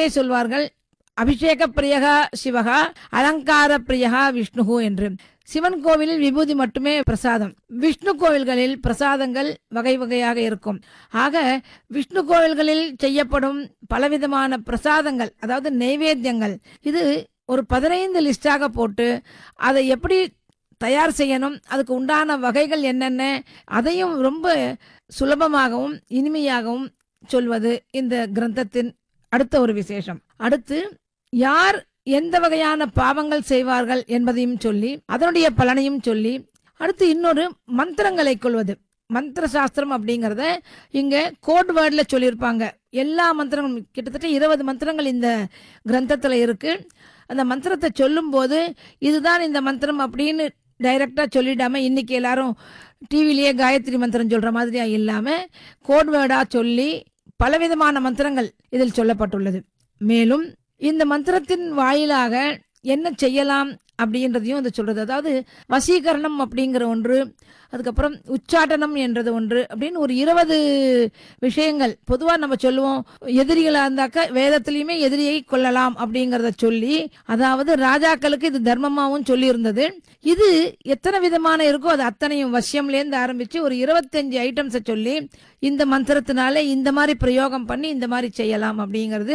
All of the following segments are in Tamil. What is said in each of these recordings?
பொதுவாகவே சொல்வார்கள் அபிஷேக பிரியகா சிவகா அலங்கார பிரியகா விஷ்ணுகு என்று சிவன் கோவிலில் விபூதி மட்டுமே பிரசாதம் விஷ்ணு கோவில்களில் பிரசாதங்கள் வகை வகையாக இருக்கும் ஆக விஷ்ணு கோவில்களில் செய்யப்படும் பலவிதமான பிரசாதங்கள் அதாவது நைவேத்தியங்கள் இது ஒரு பதினைந்து லிஸ்டாக போட்டு அதை எப்படி தயார் செய்யணும் அதுக்கு உண்டான வகைகள் என்னென்ன அதையும் ரொம்ப சுலபமாகவும் இனிமையாகவும் சொல்வது இந்த கிரந்தத்தின் அடுத்த ஒரு விசேஷம் அடுத்து யார் எந்த வகையான பாவங்கள் செய்வார்கள் என்பதையும் சொல்லி அதனுடைய பலனையும் சொல்லி அடுத்து இன்னொரு மந்திரங்களை கொள்வது மந்திர சாஸ்திரம் அப்படிங்கிறத இங்க கோட் வேர்டில் சொல்லியிருப்பாங்க எல்லா மந்திரங்களும் கிட்டத்தட்ட இருபது மந்திரங்கள் இந்த கிரந்தத்தில் இருக்கு அந்த மந்திரத்தை சொல்லும்போது இதுதான் இந்த மந்திரம் அப்படின்னு டைரக்டா சொல்லிடாம இன்னைக்கு எல்லாரும் டிவிலேயே காயத்ரி மந்திரம் சொல்ற மாதிரியா இல்லாம கோட் வேர்டா சொல்லி பலவிதமான மந்திரங்கள் இதில் சொல்லப்பட்டுள்ளது மேலும் இந்த மந்திரத்தின் வாயிலாக என்ன செய்யலாம் அப்படின்றதையும் இது சொல்றது அதாவது வசீகரணம் அப்படிங்கிற ஒன்று அதுக்கப்புறம் உச்சாட்டனம் என்றது ஒன்று அப்படின்னு ஒரு இருபது விஷயங்கள் பொதுவாக நம்ம சொல்லுவோம் எதிரிகளாக இருந்தாக்க வேதத்திலையுமே எதிரியை கொள்ளலாம் அப்படிங்கிறத சொல்லி அதாவது ராஜாக்களுக்கு இது தர்மமாகவும் சொல்லியிருந்தது இது எத்தனை விதமான இருக்கோ அது அத்தனையும் வசியம்லேருந்து ஆரம்பிச்சு ஒரு இருபத்தஞ்சு ஐட்டம்ஸை சொல்லி இந்த மந்திரத்தினால இந்த மாதிரி பிரயோகம் பண்ணி இந்த மாதிரி செய்யலாம் அப்படிங்கிறது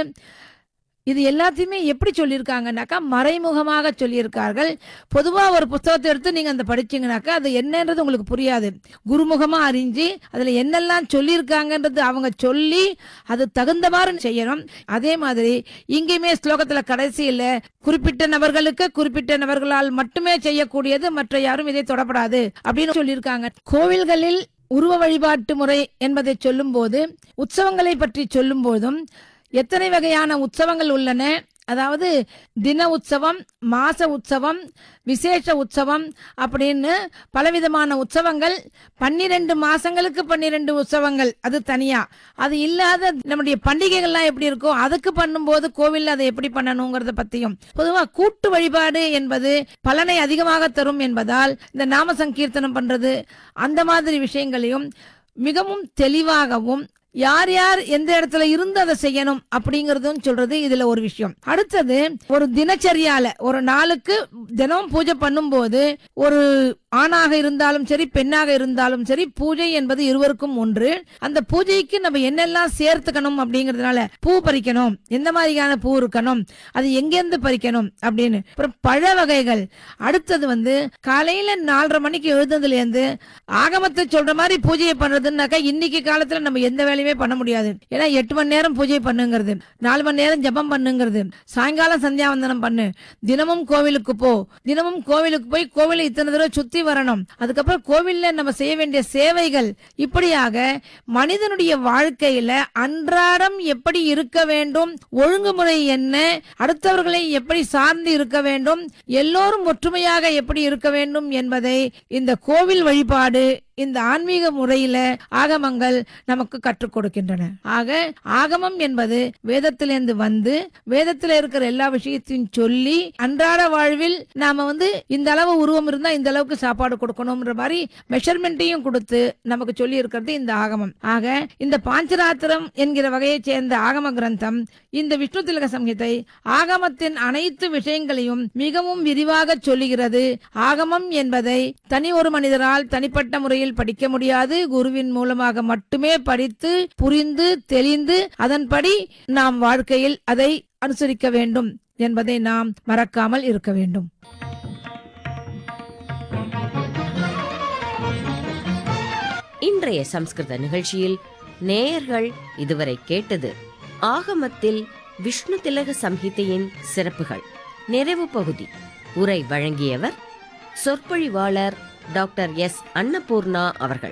இது எல்லாத்தையுமே எப்படி சொல்லியிருக்காங்கனாக்கா மறைமுகமாக சொல்லியிருக்கார்கள் பொதுவாக ஒரு புத்தகத்தை எடுத்து நீங்கள் அந்த படிச்சீங்கனாக்கா அது என்னன்றது உங்களுக்கு புரியாது குருமுகமாக அறிஞ்சு அதில் என்னெல்லாம் சொல்லியிருக்காங்கன்றது அவங்க சொல்லி அது தகுந்த மாதிரி செய்யணும் அதே மாதிரி இங்கேயுமே ஸ்லோகத்தில் கடைசியில் குறிப்பிட்ட நபர்களுக்கு குறிப்பிட்ட நபர்களால் மட்டுமே செய்யக்கூடியது மற்ற யாரும் இதை தொடப்படாது அப்படின்னு சொல்லியிருக்காங்க கோவில்களில் உருவ வழிபாட்டு முறை என்பதை சொல்லும்போது உற்சவங்களை பற்றி சொல்லும் போதும் எத்தனை வகையான உற்சவங்கள் உள்ளன அதாவது தின உற்சவம் மாச உற்சவம் விசேஷ உற்சவம் அப்படின்னு பலவிதமான உற்சவங்கள் பன்னிரெண்டு மாசங்களுக்கு பன்னிரெண்டு உற்சவங்கள் அது தனியா அது இல்லாத நம்முடைய பண்டிகைகள்லாம் எப்படி இருக்கோ அதுக்கு பண்ணும்போது கோவில்ல அதை எப்படி பண்ணணுங்கிறத பத்தியும் பொதுவா கூட்டு வழிபாடு என்பது பலனை அதிகமாக தரும் என்பதால் இந்த நாம சங்கீர்த்தனம் பண்றது அந்த மாதிரி விஷயங்களையும் மிகவும் தெளிவாகவும் யார் யார் எந்த இடத்துல இருந்து அதை செய்யணும் அப்படிங்கறதும் சொல்றது இதுல ஒரு விஷயம் அடுத்தது ஒரு தினச்சரியால ஒரு நாளுக்கு தினம் பூஜை பண்ணும்போது ஒரு ஆணாக இருந்தாலும் சரி பெண்ணாக இருந்தாலும் சரி பூஜை என்பது இருவருக்கும் ஒன்று அந்த பூஜைக்கு நம்ம என்னெல்லாம் சேர்த்துக்கணும் அப்படிங்கறதுனால பூ பறிக்கணும் எந்த மாதிரியான பூ இருக்கணும் அது எங்கேருந்து பறிக்கணும் அப்படின்னு அப்புறம் பழ வகைகள் அடுத்தது வந்து காலையில நாலரை மணிக்கு எழுந்ததுல இருந்து ஆகமத்தை சொல்ற மாதிரி பூஜையை பண்றதுன்னாக்கா இன்னைக்கு காலத்துல நம்ம எந்த வேலையுமே பண்ண முடியாது ஏன்னா எட்டு மணி நேரம் பூஜை பண்ணுங்கிறது நாலு மணி நேரம் ஜபம் பண்ணுங்கிறது சாயங்காலம் சந்தியாவந்தனம் பண்ணு தினமும் கோவிலுக்கு போ தினமும் கோவிலுக்கு போய் கோவிலை இத்தனை தடவை சுத்தி வரணும் அதுக்கப்புறம் கோவில்ல நம்ம செய்ய வேண்டிய சேவைகள் இப்படியாக மனிதனுடைய வாழ்க்கையில அன்றாடம் எப்படி இருக்க வேண்டும் ஒழுங்குமுறை என்ன அடுத்தவர்களை எப்படி சார்ந்து இருக்க வேண்டும் எல்லோரும் ஒற்றுமையாக எப்படி இருக்க வேண்டும் என்பதை இந்த கோவில் வழிபாடு இந்த ஆன்மீக முறையில ஆகமங்கள் நமக்கு கற்றுக் கொடுக்கின்றன ஆக ஆகமம் என்பது வேதத்திலிருந்து வந்து வேதத்தில் இருக்கிற எல்லா விஷயத்தையும் சொல்லி அன்றாட வாழ்வில் நாம வந்து இந்த அளவு உருவம் இருந்தா இந்த அளவுக்கு சாப்பாடு கொடுக்கணும்ன்ற மாதிரி மெஷர்மெண்ட்டையும் கொடுத்து நமக்கு சொல்லி இருக்கிறது இந்த ஆகமம் ஆக இந்த பாஞ்சராத்திரம் என்கிற வகையைச் சேர்ந்த ஆகம கிரந்தம் இந்த விஷ்ணு திலக சம்ஹிதை ஆகமத்தின் அனைத்து விஷயங்களையும் மிகவும் விரிவாக சொல்லுகிறது ஆகமம் என்பதை தனி ஒரு மனிதரால் தனிப்பட்ட முறையில் படிக்க முடியாது குருவின் மூலமாக மட்டுமே படித்து புரிந்து தெளிந்து அதன்படி நாம் வாழ்க்கையில் அதை அனுசரிக்க வேண்டும் என்பதை நாம் மறக்காமல் இருக்க வேண்டும் இன்றைய சம்ஸ்கிருத நிகழ்ச்சியில் நேயர்கள் இதுவரை கேட்டது ஆகமத்தில் விஷ்ணு திலக சம்ஹிதையின் சிறப்புகள் நிறைவு பகுதி உரை வழங்கியவர் சொற்பொழிவாளர் டாக்டர் எஸ் அன்னபூர்ணா அவர்கள்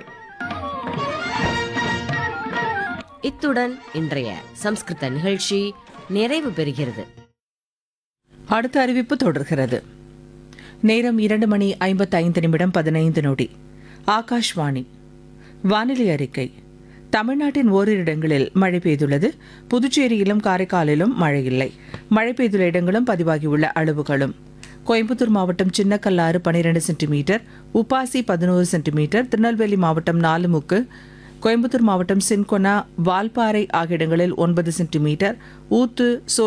இத்துடன் இன்றைய சம்ஸ்கிருத நிகழ்ச்சி நிறைவு பெறுகிறது அடுத்த அறிவிப்பு தொடர்கிறது நேரம் இரண்டு மணி ஐம்பத்தைந்து நிமிடம் பதினைந்து நொடி ஆகாஷ்வாணி வானிலை அறிக்கை தமிழ்நாட்டின் ஓரிரு இடங்களில் மழை பெய்துள்ளது புதுச்சேரியிலும் காரைக்காலிலும் மழை இல்லை மழை பெய்துள்ள இடங்களும் பதிவாகியுள்ள அளவுகளும் கோயம்புத்தூர் மாவட்டம் சின்னக்கல்லாறு பனிரெண்டு சென்டிமீட்டர் உப்பாசி பதினோரு சென்டிமீட்டர் திருநெல்வேலி மாவட்டம் நாலுமுக்கு கோயம்புத்தூர் மாவட்டம் சின்கொனா வால்பாறை ஆகிய இடங்களில் ஒன்பது சென்டிமீட்டர் ஊத்து சோ